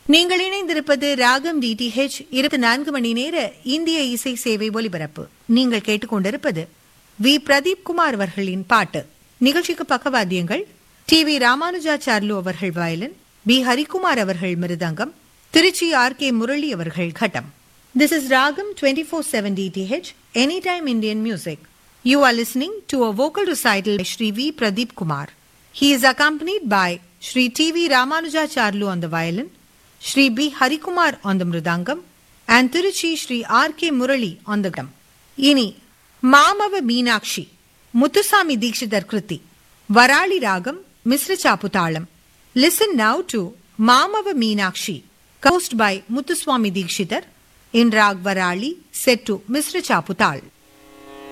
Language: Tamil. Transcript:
நீங்கள் இணைந்திருப்பது ராகம் டிடிஹெச் இருபத்தி நான்கு மணி நேர இந்திய இசை சேவை ஒலிபரப்பு நீங்கள் கேட்டுக்கொண்டிருப்பது வி பிரதீப் குமார் அவர்களின் பாட்டு நிகழ்ச்சிக்கு பக்கவாத்தியங்கள் டி வி ராமானுஜாச்சார்லு அவர்கள் வயலின் பி ஹரிகுமார் அவர்கள் மிருதங்கம் திருச்சி ஆர் கே முரளி அவர்கள் ghatam this is Raagam twenty four seven DTH any time Indian music you are listening to a vocal recital by Shri V. Pradeep Kumar. He is accompanied by Shri T. V. Ramanujacharlu on the violin, Shri B. Harikumar on the mridangam, and Tiruchi Shri R. K. Murali on the gam. இனி மாமவ மீனாட்சி முத்துசாமி தீட்சிதர் கிருதி வராளி ராகம் Misra Chaputalam listen now to Mamava Meenakshi composed by Muthuswami Dikshitar in raga Varali set to Misra சாப்புதாள்